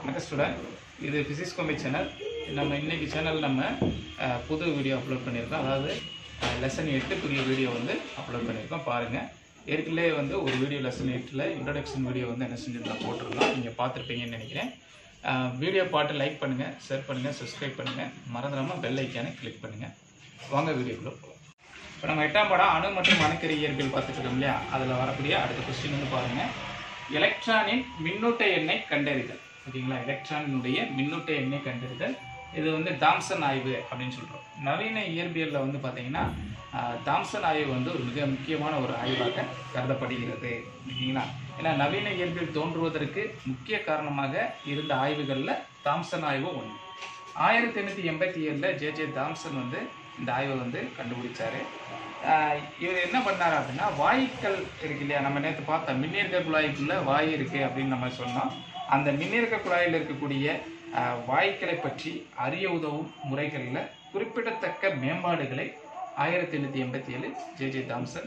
வணக்கம் ஸ்டூடெண்ட் இது physics கோம்பி channel நம்ம இன்னைக்கு சேனல் நம்ம அஹ், புது வீடியோ அப்லோட் பண்ணியிருக்கோம் அதாவது லெசன் எட்டு புதிய வீடியோ வந்து அப்லோட் பண்ணியிருக்கோம் பாருங்கள் ஏற்கனவே வந்து ஒரு வீடியோ லெசன் எட்டில் இன்ட்ரடக்ஷன் வீடியோ வந்து என்ன செஞ்சிருந்தோம் போட்டிருந்தோம் நீங்கள் பார்த்துருப்பீங்கன்னு நினைக்கிறேன் வீடியோ பார்த்து லைக் பண்ணுங்கள் ஷேர் பண்ணுங்கள் சப்ஸ்கிரைப் பண்ணுங்கள் மறந்துடாமல் பெல் ஐக்கானை கிளிக் பண்ணுங்கள் வாங்க வீடியோக்குள்ளே போகலாம் இப்போ நம்ம எட்டாம் பாடம் அணு மற்றும் அணுக்கரு இயற்பியல் பார்த்துட்டு இருக்கோம் இல்லையா அதில் வரக்கூடிய அடுத்த கொஸ்டின் வந்து பாருங்கள் எலக்ட்ரானின் மின்னூட்ட எண்ணை கண்டறிதல் ஓகேங்களா எலக்ட்ரானினுடைய மின்னூட்ட எண்ணை கண்டறிதல் இது வந்து தாம்சன் ஆய்வு அப்படின்னு சொல்கிறோம் நவீன இயற்பியலில் வந்து பார்த்தீங்கன்னா ஆஹ், தாம்சன் ஆய்வு வந்து ஒரு மிக முக்கியமான ஒரு ஆய்வாக கருதப்படுகிறது ஓகேங்களா ஏன்னா நவீன இயற்பியல் தோன்றுவதற்கு முக்கிய காரணமாக இருந்த ஆய்வுகளில் தாம்சன் ஆய்வு ஒன்று ஆயிரத்தி எண்ணூற்றி எண்பத்தி ஏழில் ஜே ஜே தாம்சன் வந்து இந்த ஆய்வை வந்து கண்டுபிடிச்சாரு ஆஹ் இவர் என்ன பண்ணார் அப்படின்னா வாயுக்கள் இருக்கு இல்லையா நம்ம நேற்று பார்த்தோம் மின்னீர்க்க குழாய்க்குள்ள வாயு இருக்கு அப்படின்னு நம்ம சொன்னோம் அந்த மின்னீர்க்க குழாயில் இருக்கக்கூடிய ஆஹ், வாயுக்களை பற்றி அறிய உதவும் முறைகளில் குறிப்பிடத்தக்க மேம்பாடுகளை ஆயிரத்தி எண்ணூற்றி எண்பத்தி ஏழு ஜே ஜே தாம்சன்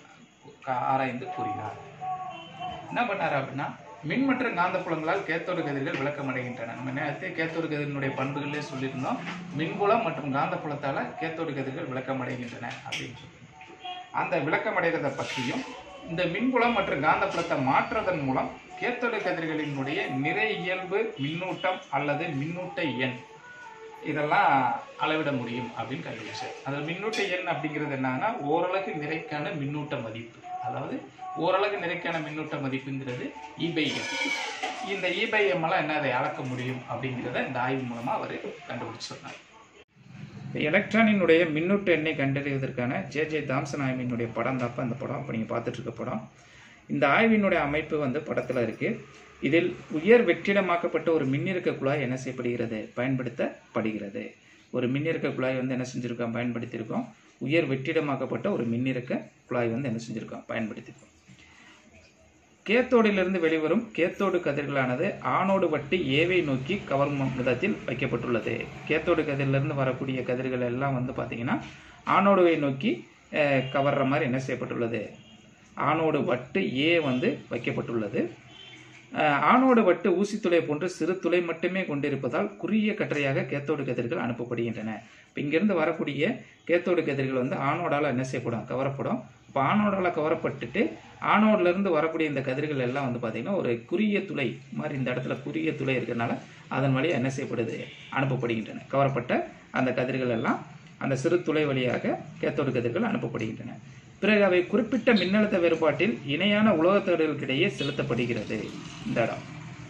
கா- ஆராய்ந்து கூறினார் என்ன பண்ணார் அப்படின்னா மின் மற்றும் காந்தப்புலங்களால் கேத்தோடு கதிர்கள் விளக்கமடைகின்றன நம்ம நேரத்தை கேத்தோடு கதிரினுடைய பண்புகளே சொல்லியிருந்தோம் மின்புலம் மற்றும் காந்தப்புலத்தால கேத்தோடு கதிர்கள் விளக்கமடைகின்றன அப்படின்னு சொல்லி அந்த விளக்கமடைகிறத பற்றியும் இந்த மின்புலம் மற்றும் காந்தப்புலத்தை மாற்றுவதன் மூலம் கேத்தோடு கதிர்களினுடைய நிறை இயல்பு மின்னூட்டம் அல்லது மின்னூட்ட எண் இதெல்லாம் அளவிட முடியும் அப்படின்னு கண்டுபிடிச்சார் அது மின்னூட்ட எண் அப்படிங்கிறது என்னன்னா ஓரளவு நிறைக்கான மின்னூட்ட மதிப்பு அதாவது ஓரளவு நிறைக்கான மின்னூட்ட மதிப்புங்கிறது இபை எம் இந்த இபை எம் எல்லாம் என்ன அதை அளக்க முடியும் அப்படிங்கிறத இந்த ஆய்வு மூலமா அவர் கண்டுபிடிச்சு சொன்னார் இந்த எலக்ட்ரானினுடைய மின்னூட்ட எண்ணை கண்டறிவதற்கான ஜே ஜே தாம்சன் ஆய்வினுடைய படம் தாப்ப அந்த படம் இப்போ நீங்கள் பார்த்துட்டு இருக்க படம் இந்த ஆய்வினுடைய அமைப்பு வந்து படத்தில் இருக்கு இதில் உயர் வெற்றிடமாக்கப்பட்ட ஒரு மின்னிறக்க குழாய் என்ன செய்யப்படுகிறது பயன்படுத்தப்படுகிறது ஒரு மின்னிறக்க குழாய் வந்து என்ன செஞ்சிருக்கோம் பயன்படுத்தியிருக்கோம் உயர் வெற்றிடமாக்கப்பட்ட ஒரு மின்னிறக்க குழாய் வந்து என்ன செஞ்சிருக்கோம் பயன்படுத்தியிருக்கோம் கேத்தோடிலிருந்து வெளிவரும் கேத்தோடு கதிர்களானது ஆணோடு வட்டி ஏவை நோக்கி கவர்ம் விதத்தில் வைக்கப்பட்டுள்ளது கேத்தோடு கதிரிலிருந்து வரக்கூடிய கதிர்கள் எல்லாம் வந்து பார்த்தீங்கன்னா ஆணோடுவை நோக்கி அஹ், கவர்ற மாதிரி என்ன செய்யப்பட்டுள்ளது ஆணோடு வட்டு ஏ வந்து வைக்கப்பட்டுள்ளது அஹ், ஆணோடு வட்டு ஊசித்துளை போன்று சிறு துளை மட்டுமே கொண்டிருப்பதால் குறுகிய கற்றையாக கேத்தோடு கதிர்கள் அனுப்பப்படுகின்றன இப்போ இங்கிருந்து வரக்கூடிய கேத்தோடு கதிர்கள் வந்து ஆணோடால என்ன செய்யப்படும் கவரப்படும் இப்போ ஆணோடால கவரப்பட்டுட்டு ஆணோட்ல இருந்து வரக்கூடிய இந்த கதிர்கள் எல்லாம் வந்து பார்த்தீங்கன்னா ஒரு குறுகிய துளை மாதிரி இந்த இடத்துல குறுகிய துளை இருக்கிறதுனால அதன் வழியாக என்ன செய்யப்படுது அனுப்பப்படுகின்றன கவரப்பட்ட அந்த கதிர்கள் எல்லாம் அந்த சிறு துளை வழியாக கேத்தோடு கதிர்கள் அனுப்பப்படுகின்றன பிறகு அவை குறிப்பிட்ட மின்னழுத்த வேறுபாட்டில் இணையான உலோகத்தகடுகளுக்கிடையே செலுத்தப்படுகிறது இந்த இடம்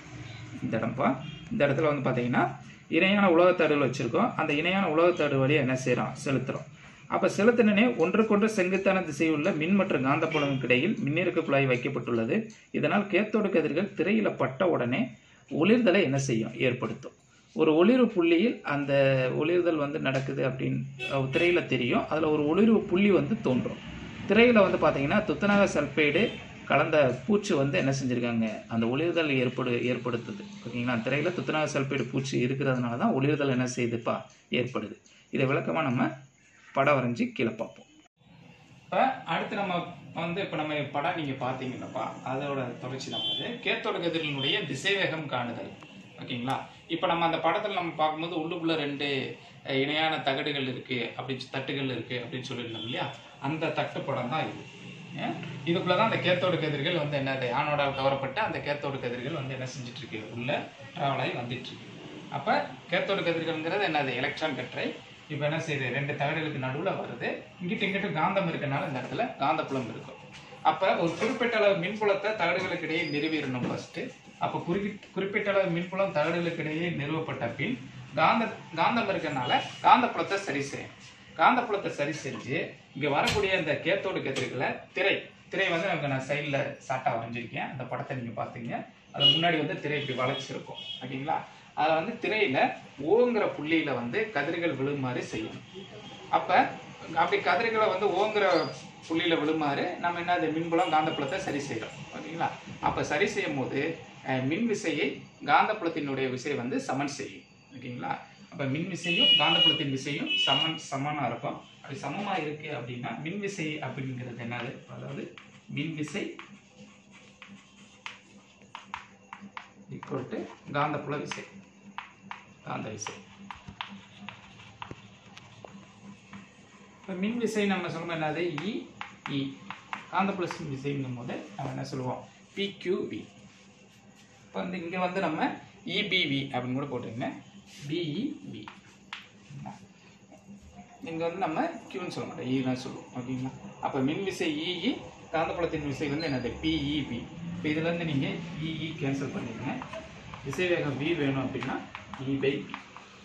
இந்த இடம்ப்பா இந்த இடத்துல வந்து பார்த்தீங்கன்னா இணையான உலோகத்தகடுகள் வச்சுருக்கோம் அந்த இணையான உலோகத்தகடு வழியாக என்ன செய்கிறோம் செலுத்துகிறோம் அப்போ செலுத்தினே ஒன்றுக்கொன்று செங்குத்தான திசையுள்ள மின் மற்றும் காந்தப்புலங்களுக்கு இடையில் மின்னிறக்க குழாய் வைக்கப்பட்டுள்ளது இதனால் கேத்தோடு கதிர்கள் திரையில் பட்ட உடனே ஒளிர்தலை என்ன செய்யும் ஏற்படுத்தும் ஒரு ஒளிர்வு புள்ளியில் அந்த ஒளிர்தல் வந்து நடக்குது அப்படின்னு அஹ், திரையில தெரியும் அதில் ஒரு ஒளிர்வு புள்ளி வந்து தோன்றும் திரையில வந்து பார்த்தீங்கன்னா துத்தநாக சல்பைடு கலந்த பூச்சு வந்து என்ன செஞ்சுருக்காங்க அந்த ஒளிர்தல் ஏற்படு ஏற்படுத்துது ஓகேங்களா திரையில துத்தநாக சல்பைடு பூச்சி இருக்கிறதுனால தான் ஒளிர்தல் என்ன செய்யுதுப்பா ஏற்படுது இதை விளக்கமாக நம்ம படம் வரைஞ்சி கீழே பார்ப்போம் இப்போ அடுத்து நம்ம வந்து இப்போ நம்ம படம் நீங்கள் பார்த்தீங்கன்னாப்பா அதோட தொடர்ச்சி தான் அது கேத்தோட கதிரினுடைய திசைவேகம் காணுதல் ஓகேங்களா இப்போ நம்ம அந்த படத்தில் நம்ம பார்க்கும்போது உள்ளுக்குள்ள ரெண்டு அஹ், இணையான தகடுகள் இருக்கு அப்படி தட்டுகள் இருக்கு அப்படின்னு சொல்லியிருந்தோம் இல்லையா அந்த தட்டு படம் தான் இது ஏன்? இதுக்குள்ள தான் அந்த கேத்தோடு கதிர்கள் வந்து என்னது ஆணோட கவரப்பட்ட அந்த கேத்தோடு கதிர்கள் வந்து என்ன செஞ்சுட்டு இருக்கு உள்ள டிராவல் ஆகி வந்துட்டு இருக்கு அப்ப கேத்தோடு கதிர்கள்ங்கிறது என்னது எலக்ட்ரான் கற்றை இப்போ என்ன செய்யுது ரெண்டு தகடுகளுக்கு நடுவில் வருது இங்கிட்டு இங்கிட்டு காந்தம் இருக்கனால இந்த இடத்துல காந்தப்புலம் இருக்கும் அப்ப ஒரு குறிப்பிட்ட அளவு மின்புலத்தை தகடுகளுக்கு இடையே நிறுவிடணும் ஃபர்ஸ்ட் அப்ப குறிப்பிட்ட குறிப்பிட்ட அளவு மின்புலம் தகடுகளுக்கு இடையே நிறுவப்பட்ட பின் காந்த காந்தம் இருக்கனால காந்தப்புலத்தை சரி செய்யும் காந்தப்புலத்தை சரி செஞ்சு இங்க வரக்கூடிய இந்த கேத்தோடு கதிர்களை திரை திரை வந்து எனக்கு நான் சைடில் சாட்டாக வரைஞ்சிருக்கேன் அந்த படத்தை நீங்க பார்த்தீங்க அது முன்னாடி வந்து திரை இப்படி வளைச்சிருக்கும் ஓகேங்களா அதில் வந்து திரையில ஓங்கிற புள்ளியில வந்து கதிர்கள் விழுமாறு செய்யணும் அப்ப அப்படி கதிர்களை வந்து ஓங்குற புள்ளியில விழுமாறு நம்ம என்ன அது மின்புலம் காந்தப்புலத்தை சரி செய்யறோம் ஓகேங்களா அப்ப சரி செய்யும் போது அஹ், மின் விசையை காந்தப்புலத்தினுடைய விசை வந்து சமன் செய்யும் ஓகேங்களா அப்ப மின் விசையும் காந்தப்புலத்தின் விசையும் சமன் சமனா இருக்கும் அப்படி சமமா இருக்கு அப்படின்னா மின் விசை அப்படிங்கிறது என்னது அதாவது மின் விசை ஈக்குவல் டு காந்தப்புல விசை காந்த விசை இப்போ மின் விசை நம்ம சொல்லுவோம் என்னது இ இ காந்தப்புல விசைங்கும் போது நம்ம என்ன சொல்லுவோம் பிக்யூவி இப்போ வந்து இங்கே வந்து நம்ம இபிவி அப்படின்னு கூட போட்டுருங்க பிஇவி இங்கே வந்து நம்ம கியூன்னு சொல்ல மாட்டோம் ஈ தான் சொல்லுவோம் ஓகேங்களா அப்போ மின் விசை இஇ காந்தப்புலத்தின் விசை வந்து என்னது பிஇபி இப்போ இதுலேருந்து நீங்கள் இஇ கேன்சல் பண்ணிடுங்க விசை வேகம் வி வேணும் அப்படின்னா இ பை பி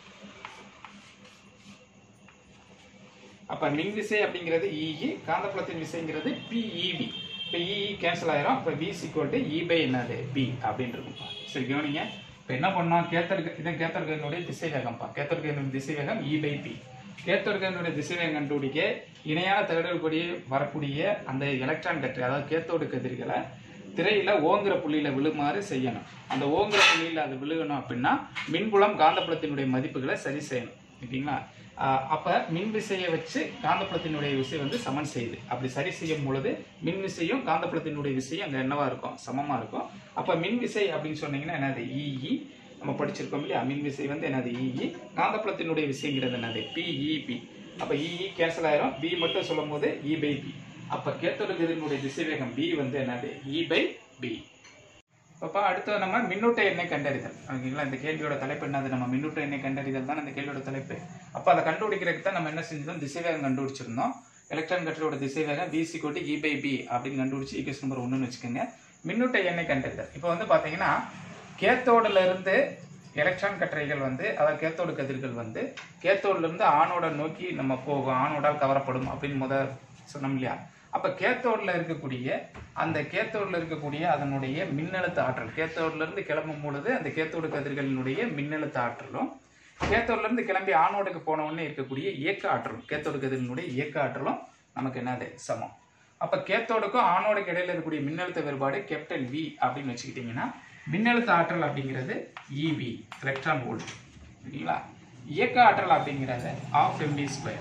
அப்போ மின் விசை அப்படிங்கிறது இஇ காந்தப்புலத்தின் விசைங்கிறது பிஇபி இப்போ இஇ கேன்சல் ஆயிரும் அப்போ V equal to E by என்னது பி அப்படின்னு இருக்கும்ப்பா சரி கவனிங்க இப்போ என்ன பண்ணோம் கேத்தருக்கு இதான் கேத்தர்கனுடைய திசை வேகம்ப்பா கேத்தர்கனுடைய திசை வேகம் இ பை பி கேத்தோடுகனுடைய திசை வேகம் கண்டுபிடிக்க இணையான தகடுகள் கூடிய வரக்கூடிய அந்த எலக்ட்ரான் கற்றை அதாவது கேத்தோடு கதிர்களை திரையில ஓங்குற புள்ளியில விழுமாறு செய்யணும் அந்த ஓங்குற புள்ளியில அது விழுகணும் அப்படின்னா மின்புலம் காந்தப்புலத்தினுடைய மதிப்புகளை சரி செய்யணும் ஓகேங்களா ஆஹ் அப்ப மின் விசையை வச்சு காந்தப்புலத்தினுடைய விசை வந்து சமன் செய்யுது அப்படி சரி செய்யும் பொழுது மின் விசையும் காந்தப்புலத்தினுடைய விசையும் அங்க என்னவா இருக்கும் சமமா இருக்கும் அப்ப மின் விசை அப்படின்னு சொன்னீங்கன்னா என்னது இஇ நம்ம படிச்சிருக்கோம் இல்லையா மின் விசை வந்து என்னது இஇ காந்தப்புலத்தினுடைய விசைங்கிறது என்னது பிஇபி அப்ப இஇ கேன்சல் ஆயிரும் பி மட்டும் சொல்லும் போது இ பை பி அப்ப கேத்தொடுகதினுடைய திசைவேகம் பி வந்து என்னது இ பை பி அப்போ அடுத்து நம்ம மின்னூட்ட எண்ணை கண்டறிதல் ஓகேங்களா இந்த கேள்வியோட தலைப்பு என்னது நம்ம மின்னூட்ட எண்ணை கண்டறிதல் தான் இந்த கேள்வியோட தலைப்பு அப்போ அதை கண்டுபிடிக்கிறதுக்கு தான் நம்ம என்ன செஞ்சோம் திசைவேகம் கண்டுபிடிச்சிருந்தோம் எலக்ட்ரான் கட்டரோட திசைவேகம் வி சிக்கோட்டி இ பை பி அப்படின்னு கண்டுபிடிச்சி ஈக்குவேஷன் நம்பர் ஒன்றுன்னு வச்சுக்கோங்க மின்னூட்ட எண்ணை கண்டறிதல் இப்போ வந்து பார்த்தீங்கன்னா கேத்தோடுல இருந்து எலக்ட்ரான் கற்றைகள் வந்து அதாவது கேத்தோடு கதிர்கள் வந்து கேத்தோடுல இருந்து ஆணோட நோக்கி நம்ம போகும் ஆணோடால் கவரப்படும் அப்படின்னு முத சொன்னோம் இல்லையா அப்ப கேத்தோடுல இருக்கக்கூடிய அந்த கேத்தோடுல இருக்கக்கூடிய அதனுடைய மின்னழுத்த ஆற்றல் கேத்தோடுல இருந்து கிளம்பும் பொழுது அந்த கேத்தோடு கதிர்களினுடைய மின்னழுத்த ஆற்றலும் கேத்தோடுல இருந்து கிளம்பி ஆணோடுக்கு போன உடனே இருக்கக்கூடிய இயக்க ஆற்றலும் கேத்தோடு கதிரினுடைய இயக்க ஆற்றலும் நமக்கு என்னது சமம் அப்ப கேத்தோடுக்கும் ஆணோடுக்கு இடையில இருக்கக்கூடிய மின்னழுத்த வேறுபாடு கேபிட்டல் வி அப்படின்னு வச்சுக்கிட்டீங்கன்னா மின்னழுத்த ஆற்றல் அப்படிங்கிறது இவி எலக்ட்ரான் வோல்ட் சரிங்களா இயக்க ஆற்றல் அப்படிங்கிறது ஆஃப் எம்வி ஸ்கொயர்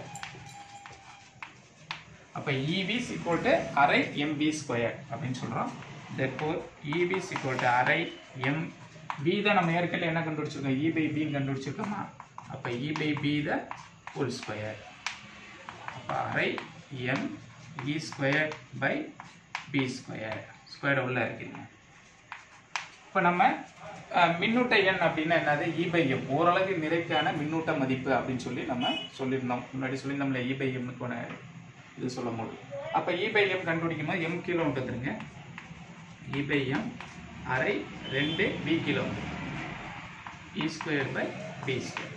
அப்ப இவி equal to அரை எம்பி ஸ்கொயர் அப்படின்னு சொல்றோம் therefore EV is equal to அரை எம் பி தான் நம்ம ஏற்கனவே என்ன கண்டுபிடிச்சிருக்கோம் இ பை பின்னு கண்டுபிடிச்சிருக்கோமா அப்ப E by B the whole square அப்ப அரை M E square by B square square உள்ள இருக்குங்க இப்போ நம்ம அஹ், மின்னூட்ட எண் அப்படின்னா என்னது இ பை எம் ஓரளவு நிறைக்கான மின்னூட்ட மதிப்பு அப்படின்னு சொல்லி நம்ம சொல்லியிருந்தோம் முன்னாடி சொல்லியிருந்தோம்ல இ பை எம்னுக்கான இது சொல்லும் போது அப்போ இ பை எம் கண்டுபிடிக்கும் போது எம் கிலோ வந்துருங்க இ பை எம் அரை ரெண்டு B kilo E square by B square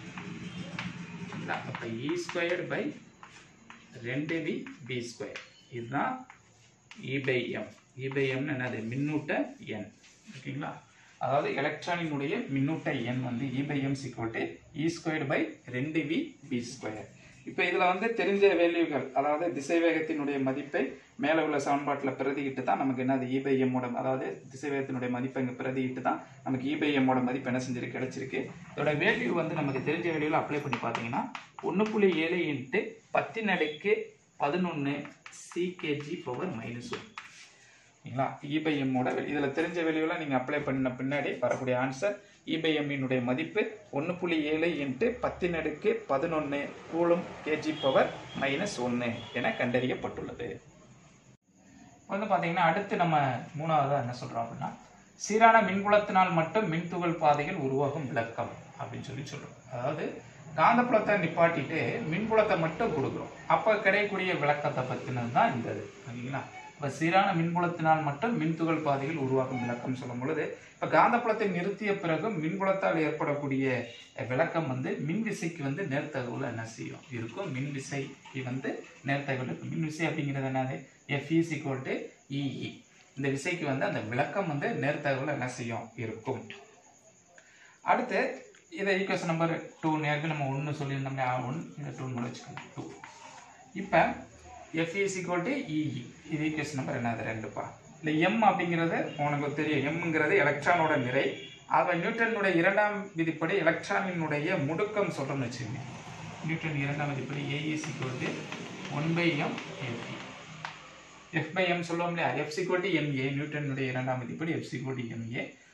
அப்போ இ ஸ்கொயர் பை ரெண்டு வி பி ஸ்கொயர் இதுதான் E by M E by எம்னு என்னது மின்னூட்ட எண் ஓகேங்களா அதாவது எலக்ட்ரானினுடைய மின்னூட்ட எண் வந்து E by M equal to E square by ரெண்டு வி பி ஸ்கொயர் இப்போ இதில் வந்து தெரிஞ்ச வேல்யூகள் அதாவது திசைவேகத்தினுடைய மதிப்பை மேலே உள்ள சமன்பாட்டில் பிரதியிட்டு தான் நமக்கு என்னது இ பை எம்மோட அதாவது திசைவேகத்தினுடைய மதிப்பை இங்கே பிரதியிட்டு தான் நமக்கு இ பை எம்மோட மதிப்பு என்ன செஞ்சிருக்கு கிடைச்சிருக்கு இதோட வேல்யூ வந்து நமக்கு தெரிஞ்ச வேல்யூவில் அப்ளை பண்ணி பார்த்தீங்கன்னா ஒன்று புள்ளி ஏழு இன்ட்டு பத்தின் அடுக்கு பதினொன்று சிகேஜி பவர் மைனஸ் ஒன் சரிங்களா இபைஎம்மோட இதில் தெரிஞ்ச வேல்யூவில் நீங்கள் அப்ளை பண்ண பின்னாடி வரக்கூடிய ஆன்சர் இபைஎம்மினுடைய மதிப்பு ஒன்று புள்ளி ஏழு இன்ட்டு பத்தின் அடுக்கு பதினொன்று கூலும் கேஜி பவர் மைனஸ் ஒன்று என கண்டறியப்பட்டுள்ளது வந்து பார்த்தீங்கன்னா அடுத்து நம்ம மூணாவதாக என்ன சொல்கிறோம் அப்படின்னா சீரான மின்புலத்தினால் மட்டும் மின்துகள் பாதைகள் உருவாகும் விளக்கம் அப்படின்னு சொல்லி சொல்கிறோம் அதாவது காந்தப்புலத்தை நிப்பாட்டிட்டு மின்புலத்தை மட்டும் கொடுக்குறோம் அப்போ கிடைக்கக்கூடிய விளக்கத்தை பற்றினது தான் இந்த இது ஓகேங்களா இப்போ சீரான மின்புலத்தினால் மட்டும் மின்துகள் பாதைகள் உருவாகும் விளக்கம் சொல்லும் பொழுது இப்போ காந்தப்புலத்தை நிறுத்திய பிறகு மின்புலத்தால் ஏற்படக்கூடிய விளக்கம் வந்து மின்விசைக்கு வந்து நேர்த்தகவில் என்ன செய்யும் இருக்கும் மின்விசைக்கு வந்து நேர்த்தகவில் இருக்கும் மின்விசை அப்படிங்கிறது என்னது F is equal to E E இந்த விசைக்கு வந்து அந்த விளக்கம் வந்து நேர்த்தகவில் என்ன செய்யும் இருக்கும் அடுத்து இதை ஈக்குவேஷன் நம்பர் டூ நேருக்கு நம்ம ஒன்று சொல்லியிருந்தோம்னா ஒன் இதை டூன்னு வச்சுக்கோங்க டூ இப்போ F is equal to E E இது ஈக்குவேஷன் நம்பர் என்னது ரெண்டுப்பா இந்த எம் அப்படிங்கிறது உனக்கு தெரியும் எம்ங்கிறது எலக்ட்ரானோட நிறை அவன் நியூட்டனுடைய இரண்டாம் விதிப்படி எலக்ட்ரானினுடைய முடுக்கம் சொல்கிறோம்னு வச்சுக்கோங்க நியூட்டன் இரண்டாம் விதிப்படி A is equal to one by M A B F by M சொல்லுவோம் இல்லையா எஃப் சிக்வல் டு எம்ஏ நியூட்டனுடைய இரண்டாம் விதிப்படி எஃப் சிக்வல் டு எம்ஏ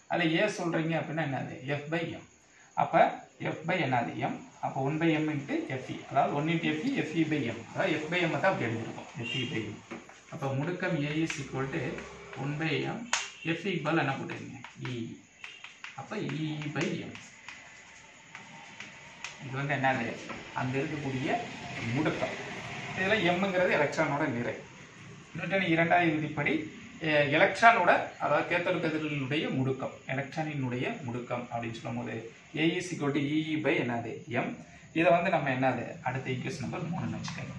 அதில் ஏ சொல்கிறீங்க அப்படின்னா என்னது எஃப் பை எம் அப்போ எஃப் பை என்னது எம் அப்போ one by M into F E அதாவது one into F E F E by M அதாவது எஃப் பை எம் தான் அப்படி எழுதிருக்கும் எஃப்இ பை எம் அப்போ முடுக்கம் A is equal to one by M F E பல் என்ன போட்டுருங்க இ அப்போ இ பை எம் இது வந்து என்னது அங்கே இருக்கக்கூடிய முடுக்கம் இதில் எம்ங்கிறது எலக்ட்ரானோட நிறை நியூட்டன் இரண்டாவது விதிப்படி அஹ், எலக்ட்ரானோட அதாவது கேத்தோடு கதிர்களுடைய முடுக்கம் எலக்ட்ரானினுடைய முடுக்கம் அப்படின்னு சொல்லும்போது A is equal to E E by என்னது எம் இதை வந்து நம்ம என்னது அடுத்த ஈக்குவேஷன் நம்பர் மூணுன்னு வச்சுக்கோங்க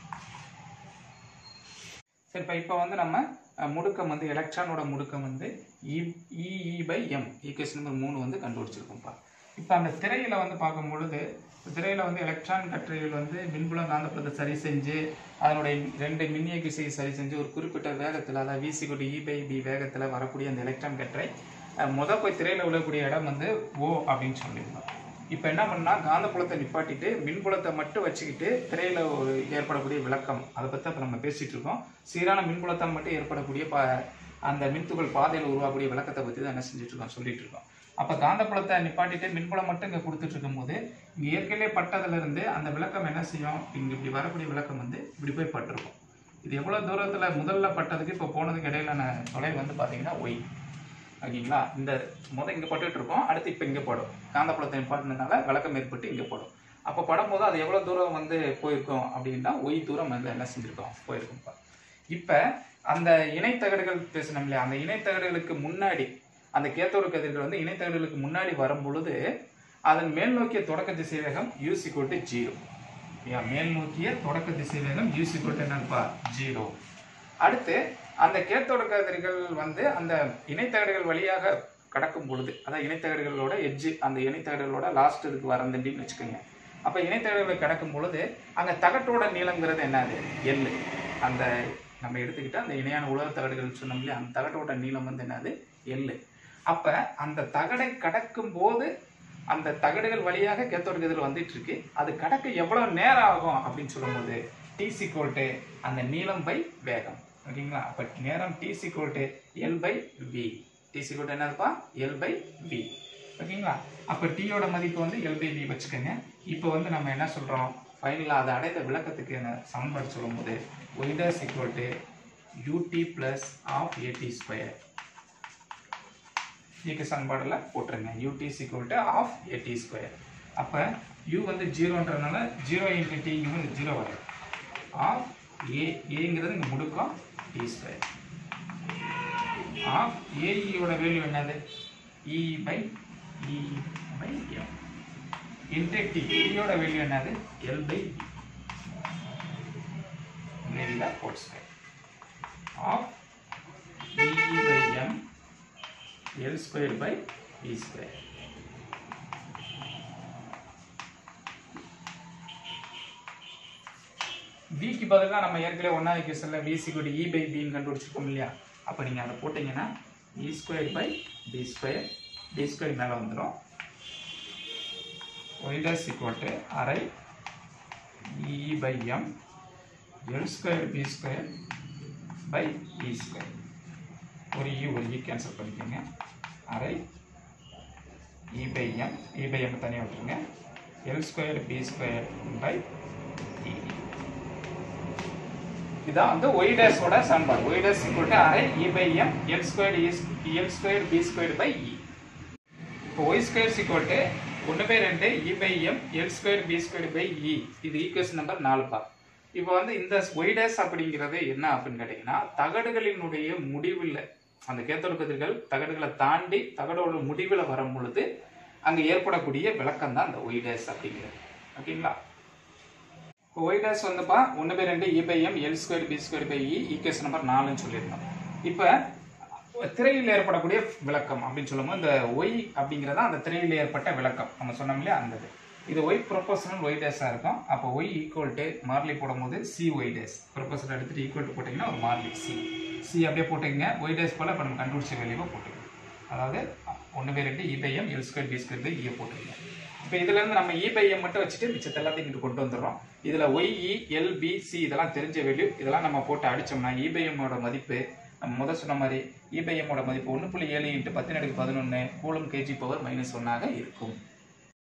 சரி இப்போ இப்போ வந்து நம்ம அஹ், முடுக்கம் வந்து எலக்ட்ரானோட முடுக்கம் வந்து E E by M equation number மூணு வந்து கண்டுபிடிச்சிருக்கோம்ப்பா இப்போ அந்த திரையில வந்து பார்க்கும் பொழுது திரையில வந்து எலக்ட்ரான் கற்றைகள் வந்து மின்புலம் காந்தப்புலத்தை சரி செஞ்சு அதனுடைய ரெண்டு மின்னியக்கு விசையை சரி செஞ்சு ஒரு குறிப்பிட்ட வேகத்தில் அதாவது விசி கொண்டு இ பை பி வேகத்தில் வரக்கூடிய அந்த எலக்ட்ரான் கற்றை அஹ், முத போய் திரையில விழக்கூடிய இடம் வந்து ஓ அப்படின்னு சொல்லியிருந்தோம் இப்போ என்ன பண்ணா காந்தப்புலத்தை நிப்பாட்டிட்டு மின்புலத்தை மட்டும் வச்சுக்கிட்டு திரையில ஒரு ஏற்படக்கூடிய விளக்கம் அதை பற்றி இப்போ நம்ம பேசிட்டு இருக்கோம் சீரான மின்புலத்தால் மட்டும் ஏற்படக்கூடிய ப அந்த மின்துகள் பாதையில் உருவாகக்கூடிய விளக்கத்தை பற்றி தான் என்ன செஞ்சுட்டு இருக்கோம் சொல்லிட்டு இருக்கோம் அப்போ காந்தப்புலத்தை நிப்பாட்டிட்டு மின்புலம் மட்டும் இங்கே கொடுத்துட்டு இருக்கும்போது இங்கே ஏற்கனவே பட்டதுல இருந்து அந்த விளக்கம் என்ன செய்யும் இங்கே இப்படி வரக்கூடிய விளக்கம் வந்து இப்படி போய் பட்டிருக்கும் இது எவ்வளோ தூரத்தில் முதல்ல பட்டதுக்கு இப்போ போனதுக்கு இடையிலான தொலைவு வந்து பார்த்தீங்கன்னா ஒய் ஓகேங்களா இந்த முத இங்கே பட்டுட்டு இருக்கோம் அடுத்து இப்போ இங்கே படும் காந்தப்புலத்தை நிப்பாட்டினதுனால விளக்கம் ஏற்பட்டு இங்கே படும் அப்போ படும்போது அது எவ்வளோ தூரம் வந்து போயிருக்கும் அப்படின்னா ஒய் தூரம் வந்து என்ன செஞ்சுருக்கோம் போயிருக்கும்ப்பா இப்போ அந்த இணைத்தகடுகள் பேசணும் இல்லையா அந்த இணைத்தகடுகளுக்கு முன்னாடி அந்த கேத்தோடு கதிர்கள் வந்து இணைத்தகடுகளுக்கு முன்னாடி வரும் பொழுது அதன் மேல் நோக்கிய தொடக்க திசைவேகம் யூஸ் ஈக்குவல் டு ஜீரோ மேல் நோக்கிய தொடக்க திசைவேகம் யூஸ் ஈக்குவல் டு என்னப்பா ஜீரோ அடுத்து அந்த கேத்தோடு கதிர்கள் வந்து அந்த இணைத்தகடுகள் வழியாக கடக்கும் பொழுது அதாவது இணைத்தகடுகளோட எட்ஜு அந்த இணைத்தகடுகளோட லாஸ்ட் இதுக்கு வரந்தண்டின்னு வச்சுக்கோங்க அப்போ இணைத்தகடுகளை கடக்கும் பொழுது அங்கே தகட்டோட நீளங்கிறது என்னது எள்ளு அந்த நம்ம எடுத்துக்கிட்ட அந்த இணையான உலக தகடுகள் சொன்னோம் இல்லையா அந்த தகட்டோட நீளம் வந்து என்னது எள்ளு அப்போ அந்த தகடை கடக்கும் போது அந்த தகடுகள் வழியாக கேத்தோடு கதிர் வந்துட்டு இருக்கு அது கடக்க எவ்வளவு நேரம் ஆகும் அப்படின்னு சொல்லும்போது டிசி கோல்ட்டு அந்த நீளம் பை வேகம் ஓகேங்களா அப்போ நேரம் டிசி கோல்ட்டு எல் பை வி டிசி கோல்ட் என்னதுப்பா எல் பை வி ஓகேங்களா அப்போ டீயோட மதிப்பு வந்து எல் பை வி வச்சுக்கோங்க இப்போ வந்து நம்ம என்ன சொல்கிறோம் ஃபைனலாக அதை அடைந்த விளக்கத்துக்கு என்ன சமன்பாடு சொல்லும்போது Y dash equal to U T plus half A T square ஈக்கு சமன்பாடில் போட்டுருங்க U T equal to half A T square அப்போ யூ வந்து ஜீரோன்றதுனால ஜீரோ இன்ட்டு டி இங்கே வந்து ஜீரோ வரும் ஆஃப் ஏ ஏங்கிறது இங்கே முடுக்கம் டி ஸ்கொயர் ஆஃப் ஏஇயோட வேல்யூ என்னது E by E by M into T டியோட வேல்யூ என்னது எல் பை பி மேலில் போட் square half E by M L square by V square. விக்கு பதிலாக நம்ம ஏற்கனவே ஒன்றா ஈக்குவேஷனில் வி சிக்குடி இ பை பின்னு கண்டுபிடிச்சிருக்கோம் இல்லையா அப்போ நீங்கள் அதை போட்டிங்கன்னா E square by B square T square மேலே வந்துடும் ஒய் டேஸ் ஈக்குவல் டு அரை E by M L square B square by E square ஒரு இ ஒரு இ கேன்சல் பண்ணிக்கோங்க அரை E by M E by M தனியாக விட்டுருங்க L square B square by E இதான் வந்து ஒய் டேஸோட சமன்பாடு ஒய் டேஸ் ஈக்குவல் டு அரை E by M L square L square B square by E இப்போ ஒய் ஸ்கொயர் ஈக்குவல் டு ஒன்று by ரெண்டு E by M L square B square by E இது equation number நாலுப்பா இப்போ வந்து இந்த Y days அப்படிங்கிறது என்ன அப்படின்னு கேட்டிங்கன்னா தகடுகளினுடைய முடிவில் அந்த கேத்தோடு கதிர்கள் தகடுகளை தாண்டி தகடோட முடிவில் வரும் பொழுது அங்கே ஏற்படக்கூடிய விளக்கம் தான் அந்த ஒய் டேஸ் அப்படிங்கிறது ஓகேங்களா இப்போ ஒய் டேஸ் வந்துப்பா ஒன்று பை ரெண்டு E by M L square B square by E equation number நாலுன்னு சொல்லியிருந்தோம் இப்போ திரையில் ஏற்படக்கூடிய விளக்கம் அப்படின்னு சொல்லும்போது இந்த ஒய் அப்படிங்கிறதா அந்த திரையில் ஏற்பட்ட விளக்கம் நம்ம சொன்னோம் இல்லையா அந்த இது இது ஒய் ப்ரொபோஷனல் ஒய் டேஸாக இருக்கும் அப்போ ஒய் ஈக்குவல் டு மார்லி போடும்போது சி ஒய் டேஸ் ப்ரொபோஷனல் எடுத்துட்டு ஈக்குவல் டு போட்டிங்கன்னா ஒரு மார்லி சி சி அப்படியே போட்டுக்கங்க ஒய் டேஸ் போல் இப்போ நம்ம கண்டுபிடிச்ச வேல்யூவை போட்டுக்கோங்க அதாவது ஒன்று பை ரெண்டு E by M L square B square by இயை போட்டுக்கங்க இப்போ இதுலேருந்து நம்ம இ பை எம் மட்டும் வச்சுட்டு மிச்சத்தை எல்லாத்தையும் இங்கிட்டு கொண்டு வந்துடுறோம் இதில் Y E L B C இதெல்லாம் தெரிஞ்ச வேல்யூ இதெல்லாம் நம்ம போட்டு அடித்தோம்னா இ பை எம்மோட மதிப்பு நம்ம முதல் சொன்ன மாதிரி இபைஎம்மோட மதிப்பு ஒன்று புள்ளி ஏழு இன்ட்டு பத்தினடுக்கு பதினொன்று கூலும் கேஜி பவர் மைனஸ் ஒன்னாக இருக்கும்